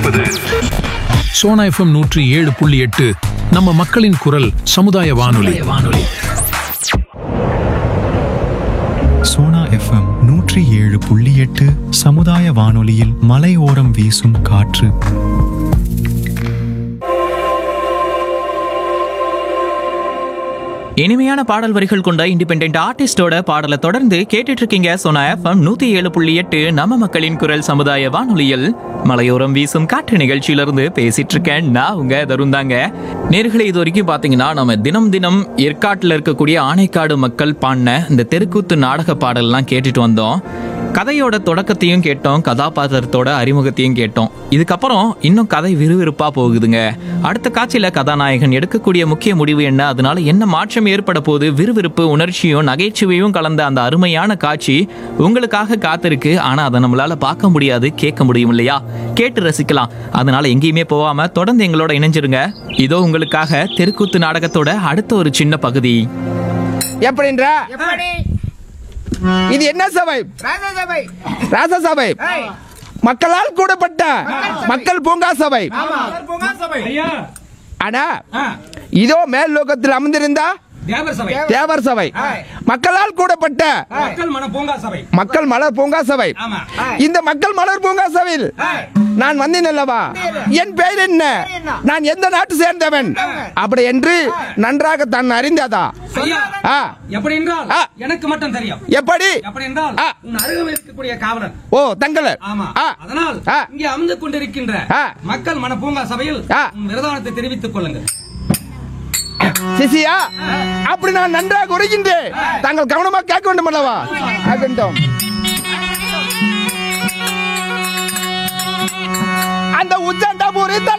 கொண்டிருப்பது சோனா எஃப்எம் நூற்றி ஏழு புள்ளி எட்டு நம்ம மக்களின் குரல் சமுதாய வானொலி வானொலி சோனா எஃப்எம் நூற்றி ஏழு புள்ளி எட்டு சமுதாய வானொலியில் மலையோரம் வீசும் காற்று இனிமையான பாடல் வரிகள் கொண்ட இண்டிபெண்ட் ஆர்டிஸ்டோட பாடலை தொடர்ந்து கேட்டுட்டு இருக்கீங்க சோனா எஃப்எம் நூத்தி ஏழு புள்ளி எட்டு நம்ம மக்களின் குரல் சமுதாய வானொலியில் மலையோரம் வீசும் காற்று நிகழ்ச்சியிலிருந்து பேசிட்டு இருக்கேன் நான் உங்க தருந்தாங்க நேர்களை இது வரைக்கும் பாத்தீங்கன்னா நம்ம தினம் தினம் ஏற்காட்டில் இருக்கக்கூடிய ஆனைக்காடு மக்கள் பாடின இந்த தெருக்கூத்து நாடக பாடல்லாம் கேட்டுட்டு வந்தோம் கதையோட தொடக்கத்தையும் கேட்டோம் கதாபாத்திரத்தோட அறிமுகத்தையும் கேட்டோம் இதுக்கப்புறம் இன்னும் கதை விறுவிறுப்பா போகுதுங்க அடுத்த காட்சியில கதாநாயகன் எடுக்கக்கூடிய முக்கிய முடிவு என்ன அதனால என்ன மாற்றம் ஏற்பட போகுது விறுவிறுப்பு உணர்ச்சியும் நகைச்சுவையும் கலந்த அந்த அருமையான காட்சி உங்களுக்காக காத்திருக்கு ஆனா அதை நம்மளால பார்க்க முடியாது கேட்க முடியும் இல்லையா கேட்டு ரசிக்கலாம் அதனால எங்கேயுமே போகாம தொடர்ந்து எங்களோட இணைஞ்சிருங்க இதோ உங்களுக்காக தெருக்கூத்து நாடகத்தோட அடுத்த ஒரு சின்ன பகுதி எப்படின்ற இது என்ன சபை ராஜசபை ராசசபை மக்களால் கூடப்பட்ட மக்கள் பூங்கா சபை பூங்கா சபை ஆனா இதோ மேல் லோகத்தில் அமர்ந்திருந்தா தேவர் சபை தேவர் சபை மக்களால் கூடப்பட்ட மக்கள் மன பூங்கா சபை மக்கள் மலர் பூங்கா சபை ஆமா இந்த மக்கள் மலர் பூங்கா சபையில் நான் வந்தேன் அல்லவா என் பெயர் என்ன நான் எந்த நாட்டு சேர்ந்தவன் அப்படி என்று நன்றாக தான் அறிந்ததா ஐயா ஆ, எப்படி என்றால் ஆ. எனக்கு மட்டும் தெரியும் எப்படி எப்படி என்றால் ஆ. உன் அருகில் இருக்கக்கூடிய காவலன் ஓ தங்களர் ஆமா ஆ, அதனால் ஆ. இங்கே அமர்ந்து கொண்டிருக்கின்ற ஆ. மக்கள் மன பூங்கா சபையில் ஆ. உன் விரதானத்தை தெரிவித்துக் கொள்ளுங்கள் சிசியா அப்படி நான் நன்றாக உரைகின்றேன் தாங்கள் கவனமாக கேட்க வேண்டும் அல்லவா ஆகட்டும் அந்த உச்சண்டபுரி